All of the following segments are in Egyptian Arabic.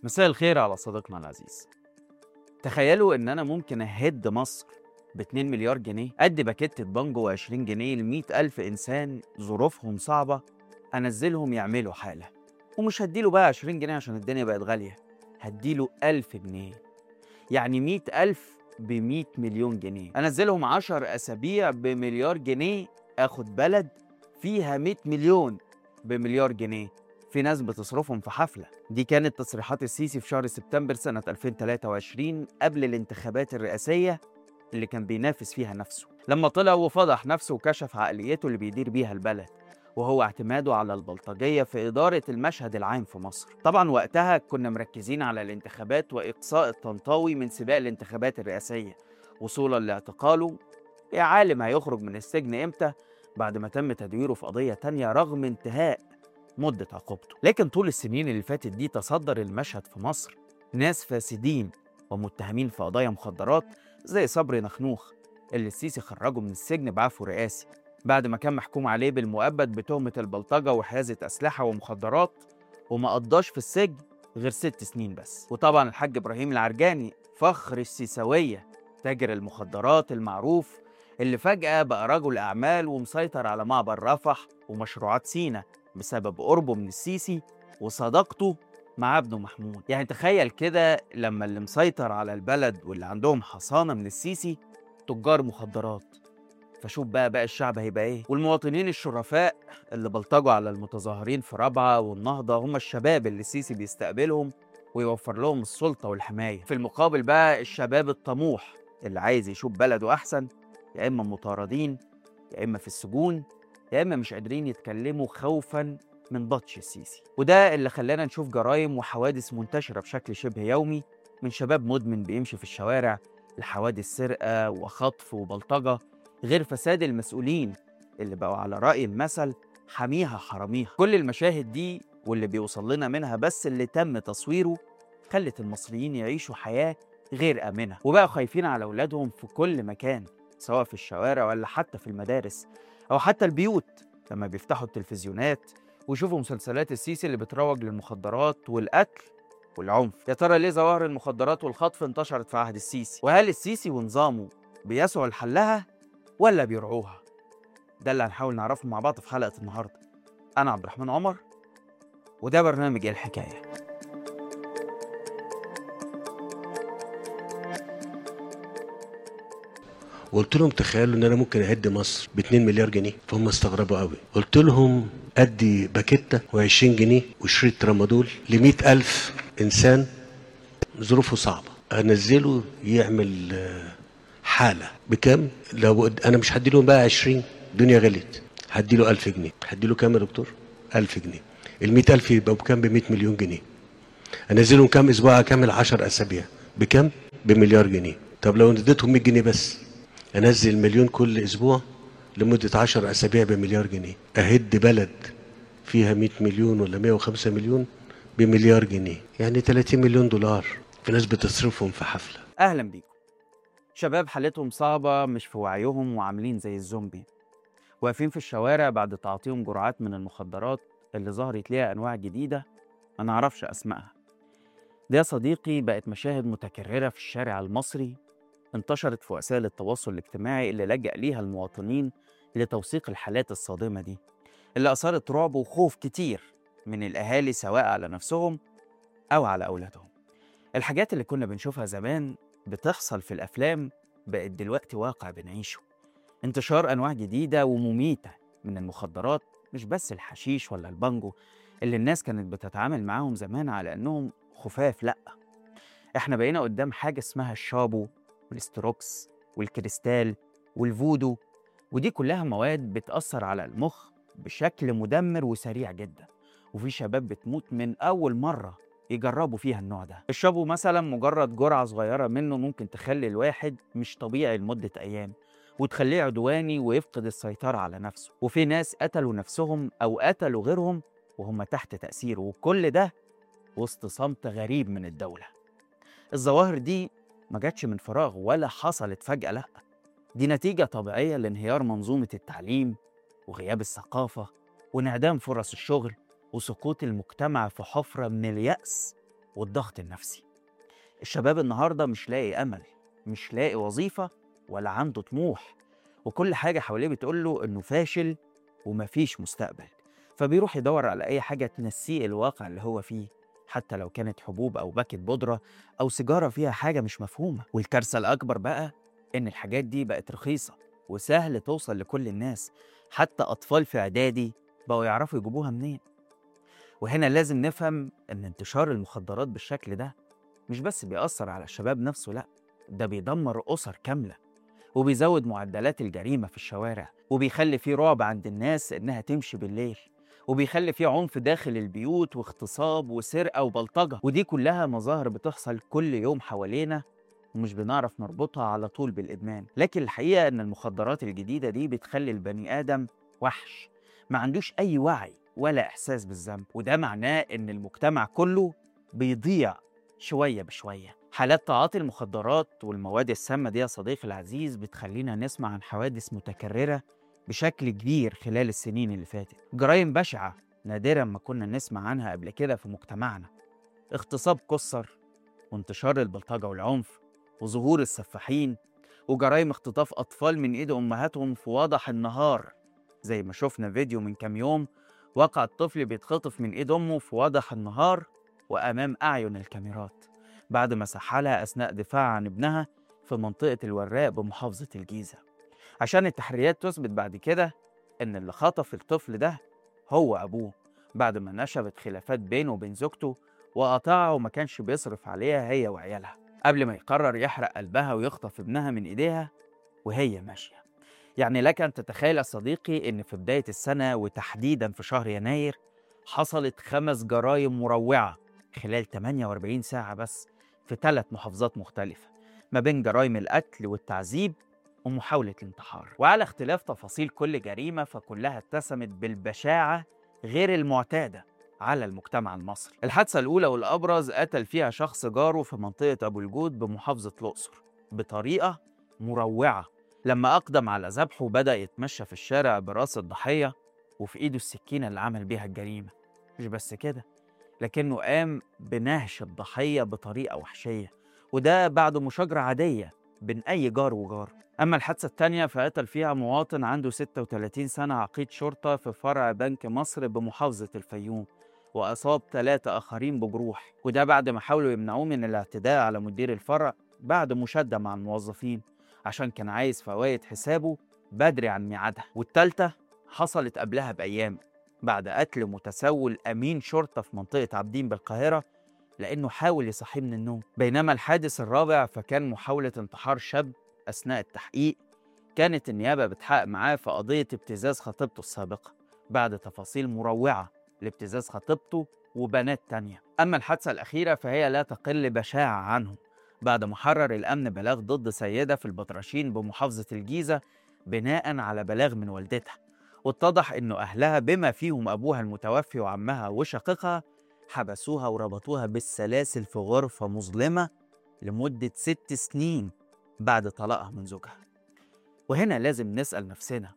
مساء الخير على صديقنا العزيز تخيلوا ان انا ممكن اهد مصر ب 2 مليار جنيه قد باكيتة بانجو 20 جنيه ل 100 ألف إنسان ظروفهم صعبة أنزلهم يعملوا حالة ومش هديله بقى 20 جنيه عشان الدنيا بقت غالية هديله 1000 جنيه يعني 100 ألف ب 100 مليون جنيه أنزلهم 10 أسابيع بمليار جنيه آخد بلد فيها 100 مليون بمليار جنيه في ناس بتصرفهم في حفلة دي كانت تصريحات السيسي في شهر سبتمبر سنة 2023 قبل الانتخابات الرئاسية اللي كان بينافس فيها نفسه لما طلع وفضح نفسه وكشف عقليته اللي بيدير بيها البلد وهو اعتماده على البلطجية في إدارة المشهد العام في مصر طبعا وقتها كنا مركزين على الانتخابات وإقصاء الطنطاوي من سباق الانتخابات الرئاسية وصولا لاعتقاله يا عالم هيخرج من السجن إمتى بعد ما تم تدويره في قضية تانية رغم انتهاء مدة عقوبته لكن طول السنين اللي فاتت دي تصدر المشهد في مصر ناس فاسدين ومتهمين في قضايا مخدرات زي صبري نخنوخ اللي السيسي خرجه من السجن بعفو رئاسي بعد ما كان محكوم عليه بالمؤبد بتهمة البلطجة وحيازة أسلحة ومخدرات وما قضاش في السجن غير ست سنين بس وطبعا الحاج إبراهيم العرجاني فخر السيساوية تاجر المخدرات المعروف اللي فجأة بقى رجل أعمال ومسيطر على معبر رفح ومشروعات سينا بسبب قربه من السيسي وصداقته مع ابنه محمود يعني تخيل كده لما اللي مسيطر على البلد واللي عندهم حصانة من السيسي تجار مخدرات فشوف بقى بقى الشعب هيبقى ايه والمواطنين الشرفاء اللي بلطجوا على المتظاهرين في رابعة والنهضة هم الشباب اللي السيسي بيستقبلهم ويوفر لهم السلطة والحماية في المقابل بقى الشباب الطموح اللي عايز يشوف بلده أحسن يا إما مطاردين يا إما في السجون يا إما مش قادرين يتكلموا خوفا من بطش السيسي وده اللي خلانا نشوف جرائم وحوادث منتشرة بشكل شبه يومي من شباب مدمن بيمشي في الشوارع لحوادث سرقة وخطف وبلطجة غير فساد المسؤولين اللي بقوا على رأي المثل حميها حراميها كل المشاهد دي واللي بيوصل لنا منها بس اللي تم تصويره خلت المصريين يعيشوا حياة غير آمنة وبقوا خايفين على أولادهم في كل مكان سواء في الشوارع ولا حتى في المدارس أو حتى البيوت لما بيفتحوا التلفزيونات ويشوفوا مسلسلات السيسي اللي بتروج للمخدرات والقتل والعنف يا ترى ليه ظواهر المخدرات والخطف انتشرت في عهد السيسي وهل السيسي ونظامه بيسعوا لحلها ولا بيرعوها ده اللي هنحاول نعرفه مع بعض في حلقة النهاردة أنا عبد الرحمن عمر وده برنامج إيه الحكاية وقلت لهم تخيلوا ان انا ممكن اهد مصر ب 2 مليار جنيه فهم استغربوا قوي قلت لهم ادي باكيته و20 جنيه وشريط ترامادول ل ألف انسان ظروفه صعبه انزله يعمل آه، حاله بكام لو انا مش هدي لهم بقى 20 الدنيا غلت هدي له 1000 جنيه هدي له كام يا دكتور 1000 جنيه ال 100000 يبقوا بكام ب 100 مليون جنيه انزلهم كام اسبوع اكمل 10 اسابيع بكام بمليار جنيه طب لو اديتهم 100 جنيه بس انزل مليون كل اسبوع لمده 10 اسابيع بمليار جنيه اهد بلد فيها 100 مليون ولا 105 مليون بمليار جنيه يعني 30 مليون دولار في ناس بتصرفهم في حفله أهلا بيكم شباب حالتهم صعبة مش في وعيهم وعاملين زي الزومبي واقفين في الشوارع بعد تعاطيهم جرعات من المخدرات اللي ظهرت ليها أنواع جديدة ما نعرفش أسمائها دي يا صديقي بقت مشاهد متكررة في الشارع المصري انتشرت في وسائل التواصل الاجتماعي اللي لجأ ليها المواطنين لتوثيق الحالات الصادمة دي اللي أثارت رعب وخوف كتير من الأهالي سواء على نفسهم أو على أولادهم الحاجات اللي كنا بنشوفها زمان بتحصل في الأفلام بقت دلوقتي واقع بنعيشه انتشار أنواع جديدة ومميتة من المخدرات مش بس الحشيش ولا البانجو اللي الناس كانت بتتعامل معاهم زمان على أنهم خفاف لأ احنا بقينا قدام حاجة اسمها الشابو والاستروكس والكريستال والفودو ودي كلها مواد بتأثر على المخ بشكل مدمر وسريع جدا وفي شباب بتموت من أول مرة يجربوا فيها النوع ده الشابو مثلا مجرد جرعة صغيرة منه ممكن تخلي الواحد مش طبيعي لمدة أيام وتخليه عدواني ويفقد السيطرة على نفسه وفي ناس قتلوا نفسهم أو قتلوا غيرهم وهم تحت تأثيره وكل ده وسط صمت غريب من الدولة الظواهر دي ما جاتش من فراغ ولا حصلت فجأة لأ دي نتيجة طبيعية لانهيار منظومة التعليم وغياب الثقافة وانعدام فرص الشغل وسقوط المجتمع في حفرة من اليأس والضغط النفسي الشباب النهاردة مش لاقي أمل مش لاقي وظيفة ولا عنده طموح وكل حاجة حواليه بتقول له إنه فاشل ومفيش مستقبل فبيروح يدور على أي حاجة تنسيه الواقع اللي هو فيه حتى لو كانت حبوب أو باكت بودرة أو سيجارة فيها حاجة مش مفهومة والكارثة الأكبر بقى إن الحاجات دي بقت رخيصة وسهل توصل لكل الناس حتى أطفال في إعدادي بقوا يعرفوا يجيبوها منين وهنا لازم نفهم إن انتشار المخدرات بالشكل ده مش بس بيأثر على الشباب نفسه لأ ده بيدمر أسر كاملة وبيزود معدلات الجريمة في الشوارع وبيخلي فيه رعب عند الناس إنها تمشي بالليل وبيخلي فيه عنف داخل البيوت واغتصاب وسرقة وبلطجة ودي كلها مظاهر بتحصل كل يوم حوالينا ومش بنعرف نربطها على طول بالإدمان لكن الحقيقة إن المخدرات الجديدة دي بتخلي البني آدم وحش ما عندوش أي وعي ولا إحساس بالذنب وده معناه إن المجتمع كله بيضيع شوية بشوية حالات تعاطي المخدرات والمواد السامة دي يا صديقي العزيز بتخلينا نسمع عن حوادث متكررة بشكل كبير خلال السنين اللي فاتت جرائم بشعة نادرا ما كنا نسمع عنها قبل كده في مجتمعنا اغتصاب كسر وانتشار البلطجة والعنف وظهور السفاحين وجرائم اختطاف أطفال من إيد أمهاتهم في وضح النهار زي ما شفنا فيديو من كام يوم وقع الطفل بيتخطف من إيد أمه في وضح النهار وأمام أعين الكاميرات بعد ما سحلها أثناء دفاعها عن ابنها في منطقة الوراق بمحافظة الجيزة عشان التحريات تثبت بعد كده إن اللي خطف الطفل ده هو أبوه بعد ما نشبت خلافات بينه وبين زوجته وقطعها وما كانش بيصرف عليها هي وعيالها قبل ما يقرر يحرق قلبها ويخطف ابنها من إيديها وهي ماشية يعني لك أن تتخيل يا صديقي إن في بداية السنة وتحديدا في شهر يناير حصلت خمس جرائم مروعة خلال 48 ساعة بس في ثلاث محافظات مختلفة ما بين جرائم القتل والتعذيب ومحاولة الانتحار وعلى اختلاف تفاصيل كل جريمة فكلها اتسمت بالبشاعة غير المعتادة على المجتمع المصري الحادثة الأولى والأبرز قتل فيها شخص جاره في منطقة أبو الجود بمحافظة الأقصر بطريقة مروعة لما أقدم على ذبحه بدأ يتمشى في الشارع براس الضحية وفي إيده السكينة اللي عمل بيها الجريمة مش بس كده لكنه قام بنهش الضحية بطريقة وحشية وده بعد مشاجرة عادية بين أي جار وجار أما الحادثة التانية فقتل فيها مواطن عنده 36 سنة عقيد شرطة في فرع بنك مصر بمحافظة الفيوم وأصاب ثلاثة آخرين بجروح وده بعد ما حاولوا يمنعوه من الاعتداء على مدير الفرع بعد مشادة مع الموظفين عشان كان عايز فوائد حسابه بدري عن ميعادها والتالتة حصلت قبلها بأيام بعد قتل متسول أمين شرطة في منطقة عابدين بالقاهرة لأنه حاول يصحيه من النوم بينما الحادث الرابع فكان محاولة انتحار شاب أثناء التحقيق كانت النيابة بتحقق معاه في قضية ابتزاز خطيبته السابقة بعد تفاصيل مروعة لابتزاز خطيبته وبنات تانية أما الحادثة الأخيرة فهي لا تقل بشاعة عنهم بعد ما حرر الأمن بلاغ ضد سيدة في البطرشين بمحافظة الجيزة بناء على بلاغ من والدتها واتضح إنه أهلها بما فيهم أبوها المتوفي وعمها وشقيقها حبسوها وربطوها بالسلاسل في غرفة مظلمة لمدة ست سنين بعد طلاقها من زوجها وهنا لازم نسأل نفسنا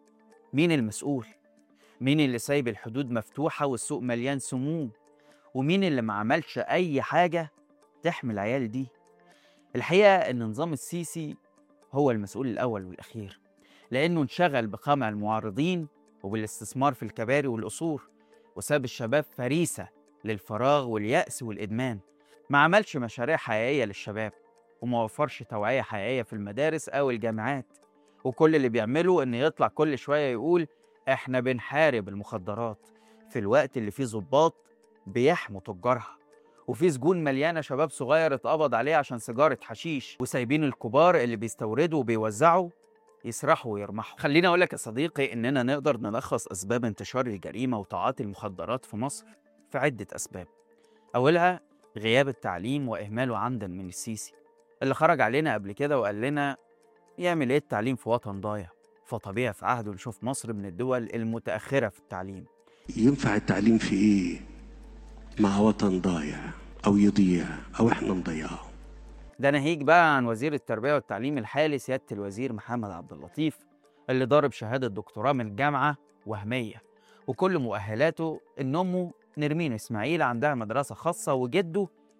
مين المسؤول؟ مين اللي سايب الحدود مفتوحة والسوق مليان سموم؟ ومين اللي ما عملش أي حاجة تحمي العيال دي؟ الحقيقة إن نظام السيسي هو المسؤول الأول والأخير لأنه انشغل بقمع المعارضين وبالاستثمار في الكباري والقصور وساب الشباب فريسة للفراغ واليأس والإدمان ما عملش مشاريع حقيقية للشباب وما وفرش توعية حقيقية في المدارس أو الجامعات وكل اللي بيعمله إنه يطلع كل شوية يقول إحنا بنحارب المخدرات في الوقت اللي فيه ظباط بيحموا تجارها وفي سجون مليانة شباب صغير اتقبض عليه عشان سيجارة حشيش وسايبين الكبار اللي بيستوردوا وبيوزعوا يسرحوا ويرمحوا خليني أقول لك يا صديقي إننا نقدر نلخص أسباب انتشار الجريمة وتعاطي المخدرات في مصر في عدة أسباب أولها غياب التعليم وإهماله عمدا من السيسي اللي خرج علينا قبل كده وقال لنا يعمل إيه التعليم في وطن ضايع فطبيعي في عهده نشوف مصر من الدول المتأخرة في التعليم ينفع التعليم في ايه مع وطن ضايع او يضيع او احنا نضيعه ده ناهيك بقى عن وزير التربية والتعليم الحالي سيادة الوزير محمد عبد اللطيف اللي ضارب شهادة دكتوراه من الجامعة وهمية وكل مؤهلاته إن أمه نرمين إسماعيل عندها مدرسة خاصة وجده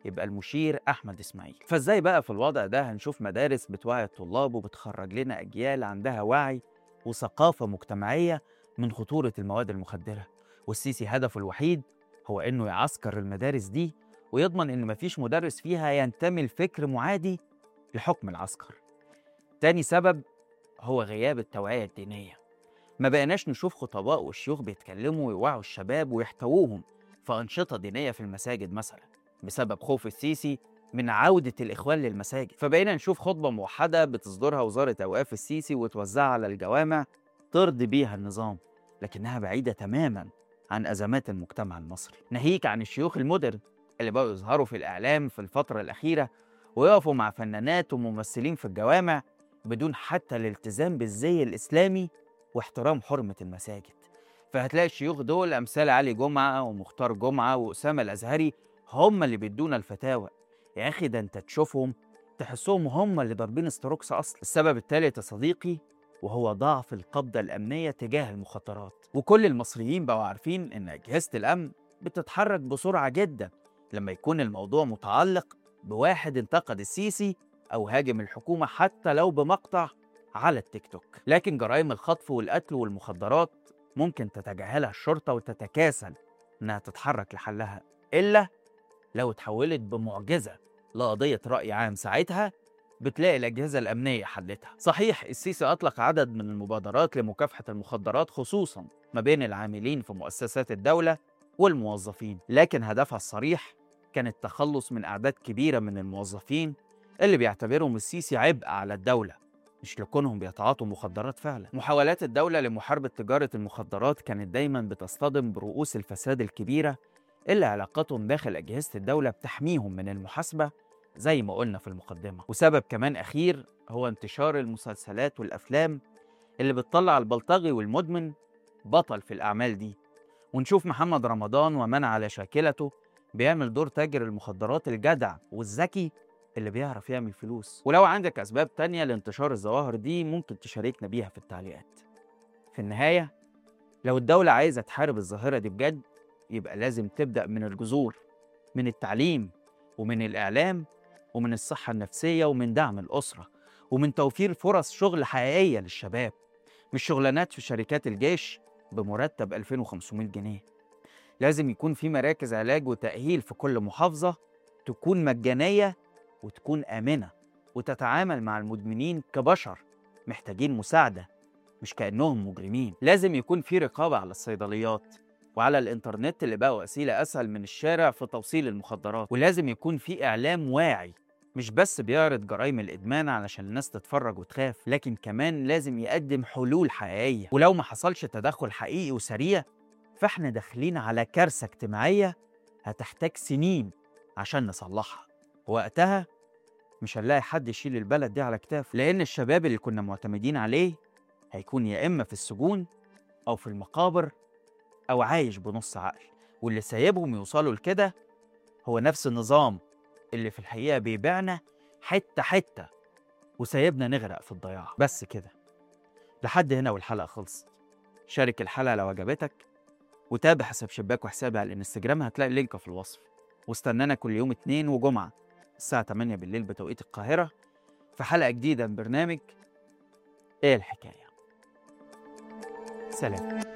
يبقى المشير أحمد إسماعيل فإزاي بقى في الوضع ده هنشوف مدارس بتوعي الطلاب وبتخرج لنا أجيال عندها وعي وثقافة مجتمعية من خطورة المواد المخدرة والسيسي هدفه الوحيد هو إنه يعسكر المدارس دي ويضمن إن مفيش مدرس فيها ينتمي لفكر معادي لحكم العسكر تاني سبب هو غياب التوعية الدينية ما بقيناش نشوف خطباء وشيوخ بيتكلموا ويوعوا الشباب ويحتووهم في أنشطة دينية في المساجد مثلا بسبب خوف السيسي من عودة الإخوان للمساجد فبقينا نشوف خطبة موحدة بتصدرها وزارة أوقاف السيسي وتوزعها على الجوامع ترضي بيها النظام لكنها بعيدة تماما عن أزمات المجتمع المصري ناهيك عن الشيوخ المودرن اللي بقوا يظهروا في الإعلام في الفترة الأخيرة ويقفوا مع فنانات وممثلين في الجوامع بدون حتى الالتزام بالزي الإسلامي واحترام حرمة المساجد فهتلاقي الشيوخ دول أمثال علي جمعة ومختار جمعة وأسامة الأزهري هم اللي بيدونا الفتاوى يا أخي ده أنت تشوفهم تحسهم هم اللي ضاربين ستروكس أصلا السبب الثالث يا صديقي وهو ضعف القبضة الأمنية تجاه المخدرات وكل المصريين بقوا عارفين إن أجهزة الأمن بتتحرك بسرعة جدا لما يكون الموضوع متعلق بواحد انتقد السيسي أو هاجم الحكومة حتى لو بمقطع على التيك توك لكن جرائم الخطف والقتل والمخدرات ممكن تتجاهلها الشرطة وتتكاسل إنها تتحرك لحلها إلا لو اتحولت بمعجزة لقضية رأي عام ساعتها بتلاقي الأجهزة الأمنية حلتها صحيح السيسي أطلق عدد من المبادرات لمكافحة المخدرات خصوصا ما بين العاملين في مؤسسات الدولة والموظفين لكن هدفها الصريح كان التخلص من أعداد كبيرة من الموظفين اللي بيعتبرهم السيسي عبء على الدولة مش لكونهم بيتعاطوا مخدرات فعلا محاولات الدولة لمحاربة تجارة المخدرات كانت دايما بتصطدم برؤوس الفساد الكبيرة اللي علاقتهم داخل أجهزة الدولة بتحميهم من المحاسبة زي ما قلنا في المقدمة وسبب كمان أخير هو انتشار المسلسلات والأفلام اللي بتطلع البلطجي والمدمن بطل في الأعمال دي ونشوف محمد رمضان ومن على شاكلته بيعمل دور تاجر المخدرات الجدع والذكي اللي بيعرف يعمل فلوس ولو عندك أسباب تانية لانتشار الظواهر دي ممكن تشاركنا بيها في التعليقات في النهاية لو الدولة عايزة تحارب الظاهرة دي بجد يبقى لازم تبدأ من الجذور من التعليم ومن الإعلام ومن الصحة النفسية ومن دعم الأسرة ومن توفير فرص شغل حقيقية للشباب مش شغلانات في شركات الجيش بمرتب 2500 جنيه لازم يكون في مراكز علاج وتأهيل في كل محافظة تكون مجانية وتكون آمنة وتتعامل مع المدمنين كبشر محتاجين مساعدة مش كأنهم مجرمين لازم يكون في رقابة على الصيدليات وعلى الإنترنت اللي بقى وسيلة أسهل من الشارع في توصيل المخدرات ولازم يكون في إعلام واعي مش بس بيعرض جرائم الإدمان علشان الناس تتفرج وتخاف لكن كمان لازم يقدم حلول حقيقية ولو ما حصلش تدخل حقيقي وسريع فاحنا داخلين على كارثة اجتماعية هتحتاج سنين عشان نصلحها وقتها مش هنلاقي حد يشيل البلد دي على كتافه لأن الشباب اللي كنا معتمدين عليه هيكون يا إما في السجون أو في المقابر أو عايش بنص عقل واللي سايبهم يوصلوا لكده هو نفس النظام اللي في الحقيقة بيبيعنا حتة حتة وسايبنا نغرق في الضياع بس كده لحد هنا والحلقة خلصت شارك الحلقة لو عجبتك وتابع حساب شباك وحسابي على الانستجرام هتلاقي اللينك في الوصف واستنانا كل يوم اتنين وجمعة الساعة 8 بالليل بتوقيت القاهرة في حلقة جديدة من برنامج ايه الحكاية سلام